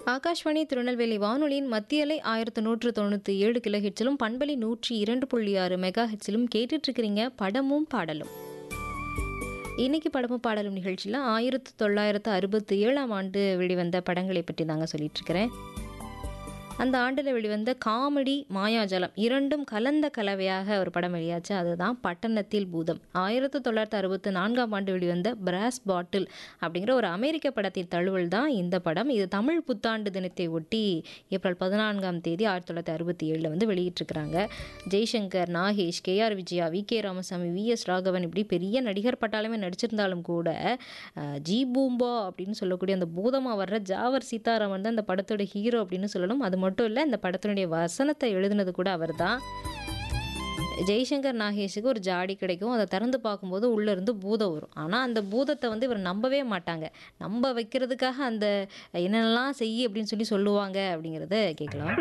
ஆகாஷ்வாணி திருநெல்வேலி வானொலியின் மத்திய அலை ஆயிரத்து நூற்று தொண்ணூற்றி ஏழு கிலோ ஹெட்ஸிலும் பண்பலி நூற்றி இரண்டு புள்ளி ஆறு மெகா ஹெட்ஸிலும் கேட்டுட்டு இருக்கிறீங்க படமும் பாடலும் இன்னைக்கு படமும் பாடலும் நிகழ்ச்சியில் ஆயிரத்து தொள்ளாயிரத்து அறுபத்தி ஏழாம் ஆண்டு வெளிவந்த படங்களை பற்றி தாங்க சொல்லிட்டு இருக்கிறேன் அந்த ஆண்டில் வெளிவந்த காமெடி மாயாஜலம் இரண்டும் கலந்த கலவையாக ஒரு படம் வெளியாச்சு அதுதான் பட்டணத்தில் பூதம் ஆயிரத்து தொள்ளாயிரத்து அறுபத்தி நான்காம் ஆண்டு வெளிவந்த பிராஸ் பாட்டில் அப்படிங்கிற ஒரு அமெரிக்க படத்தின் தழுவல் தான் இந்த படம் இது தமிழ் புத்தாண்டு தினத்தை ஒட்டி ஏப்ரல் பதினான்காம் தேதி ஆயிரத்தி தொள்ளாயிரத்தி அறுபத்தி ஏழில் வந்து வெளியிட்டிருக்கிறாங்க Jaishankar Nagesh K R Vijaya V K Ramasamy V S Raghavan இப்படி பெரிய நடிகர் பட்டாலுமே நடிச்சிருந்தாலும் கூட அஹ், ஜி பூம்பா அப்படின்னு சொல்லக்கூடிய அந்த பூதமாக வர்ற ஜாவர் சீதாராமன் தான் இந்த படத்தோட ஹீரோ அப்படின்னு சொல்லணும் அது மட்டும் இல்லை இந்த படத்தினுடைய வசனத்தை எழுதினது கூட அவர் தான் ஜெய்சங்கர் நாகேஷுக்கு ஒரு ஜாடி கிடைக்கும் அதை திறந்து பார்க்கும்போது உள்ளே இருந்து பூதம் வரும் ஆனால் அந்த பூதத்தை வந்து இவர் நம்பவே மாட்டாங்க நம்ப வைக்கிறதுக்காக அந்த என்னென்னலாம் செய் அப்படின்னு சொல்லி சொல்லுவாங்க அப்படிங்கிறத கேட்கலாம்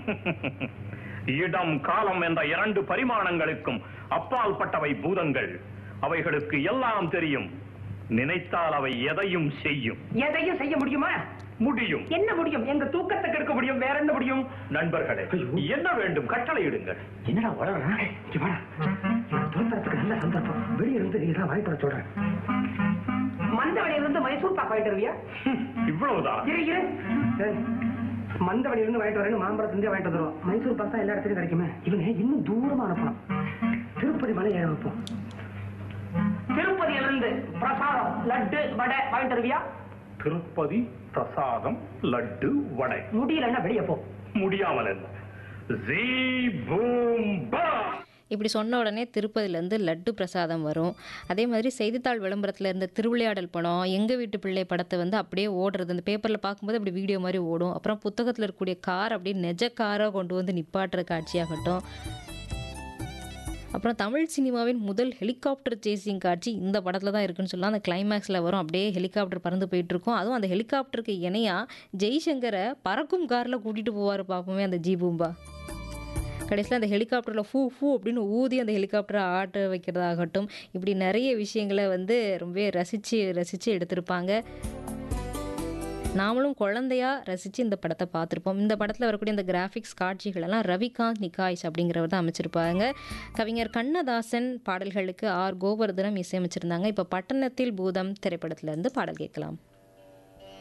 இடம் காலம் என்ற இரண்டு பரிமாணங்களுக்கும் அப்பால் பட்டவை பூதங்கள் அவைகளுக்கு எல்லாம் தெரியும் நினைத்தால் அவை எதையும் செய்யும் எதையும் செய்ய முடியுமா முடியும் என்ன முடியும் எங்க தூக்கத்தை கெடுக்க முடியும் வேற என்ன முடியும் நண்பர்களே என்ன வேண்டும் கட்டளையிடுங்கள் என்னடா வளர்றா இங்க வாடா இவன் தோத்துறதுக்கு நல்ல சந்தர்ப்பம் வெளிய இருந்து நீ தான் வாங்கிட்டு வர சொல்றேன் மந்தவழியில இருந்து மைசூர் பாக்கு வாங்கிட்டு வருவியா இவ்வளவுதான் இரு இரு ஏய், மந்தவழியில இருந்து வாங்கிட்டு வரேன்னு மாம்பழத்துல இருந்தே வாங்கிட்டு வந்துருவோம் மைசூர் பாக்கு தான் எல்லா இடத்துலயும் கிடைக்குமே இவனை இன்னும் தூரமா அனுப்பணும் திருப்பதி மலை ஏற வைப்போம் திருப்பதியில இருந்து பிரசாதம் லட்டு வடை வாங்கிட்டு வருவியா திருப்பதி பிரசாதம் லட்டு வடை முடியலன்னா வெளியே போ முடியாமல் என்ன ஜீ பூம் பா இப்படி சொன்ன உடனே திருப்பதியிலேருந்து லட்டு பிரசாதம் வரும் அதே மாதிரி செய்தித்தாள் விளம்பரத்தில் இருந்த திருவிளையாடல் படம் எங்கள் வீட்டு பிள்ளை படத்தை வந்து அப்படியே ஓடுறது அந்த பேப்பரில் பார்க்கும்போது அப்படி வீடியோ மாதிரி ஓடும் அப்புறம் புத்தகத்தில் இருக்கக்கூடிய கார் அப்படியே நெஜ காராக கொண்டு வந்து நிப்பாட்டுற காட்சியாகட்டும் அப்புறம் தமிழ் சினிமாவின் முதல் ஹெலிகாப்டர் சேசிங் காட்சி இந்த படத்தில் தான் இருக்குன்னு சொல்லலாம் அந்த கிளைமேக்ஸில் வரும் அப்படியே ஹெலிகாப்டர் பறந்து போயிட்டு இருக்கும் அதுவும் அந்த ஹெலிகாப்டருக்கு இணையாக ஜெய்சங்கரை பறக்கும் காரில் கூட்டிகிட்டு போவார் பார்ப்போமே அந்த ஜீபூம்பா கடைசியில் அந்த ஹெலிகாப்டரில் ஃபூ ஃபூ அப்படின்னு ஊதி அந்த ஹெலிகாப்டரை ஆட்ட வைக்கிறதாகட்டும் இப்படி நிறைய விஷயங்களை வந்து ரொம்ப ரசித்து ரசித்து எடுத்திருப்பாங்க நாமளும் குழந்தையா ரசித்து இந்த படத்தை பார்த்துருப்போம் இந்த படத்தில் வரக்கூடிய இந்த கிராஃபிக்ஸ் காட்சிகள் எல்லாம் ரவிகாந்த் நிகாய்ஸ் அப்படிங்கிறவர் தான் அமைச்சிருப்பாங்க கவிஞர் கண்ணதாசன் பாடல்களுக்கு ஆர் கோவர்தனம் இசையமைச்சிருந்தாங்க இப்போ பட்டணத்தில் பூதம் திரைப்படத்திலேருந்து பாடல் கேட்கலாம்